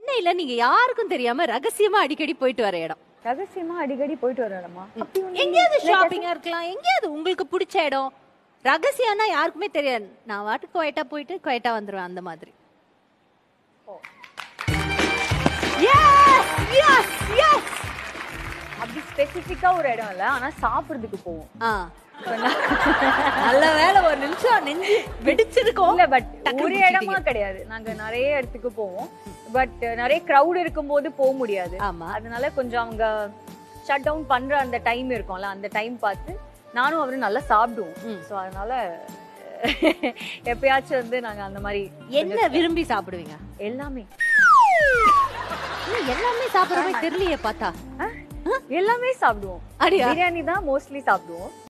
சென்னையில நீங்க யாருக்கும் தெரியாம ரகசியமா அடிக்கடி போயிட்டு வர இடம் ரகசியமா அடிக்கடி போயிட்டு வர இடமா அப்படி ஒண்ணும் எங்கேயாவது இல்ல. ஷாப்பிங்கா இருக்கலாம் எங்கேயாவது உங்களுக்கு பிடிச்ச இடம் ரகசியம்னா யாருக்குமே தெரியாது நான் வாட்டுக்கு குவைட்டா போயிட்டு குவைட்டா வந்துருவேன் அந்த மாதிரி Yes, yes, yes. அப்படி ஸ்பெசிபிக்கா ஒரு இடம் இல்ல ஆனா சாப்பிடுறதுக்கு போவோம் ஆ. நல்ல வேலை ஒரு நிமிஷம் நெஞ்சு வெடிச்சிருக்கோம் இல்ல பட் டக்குனு ஒரு இடமா கிடையாது நாங்க நிறைய இடத்துக்கு போவோம் பட் நிறைய கிரவுட் இருக்கும்போது போக முடியாது ஆமா அதனால கொஞ்சம் அவங்க ஷட் டவுன் பண்ற அந்த டைம் இருக்கும்ல அந்த டைம் பார்த்து நானும் அவரும் நல்லா சாப்பிடுவோம் ம். சோ அதனால எப்பயாச்சும் வந்து நாங்க அந்த மாதிரி என்ன விரும்பி சாப்பிடுவீங்க எல்லாமே நீ எல்லாமே சாப்பிடுற மாதிரி தெரியலையே பார்த்தா எல்லாமே சாப்பிடுவோம் அடியா பிரியாணி தான் மோஸ்ட்லி சாப்பிடுவோம்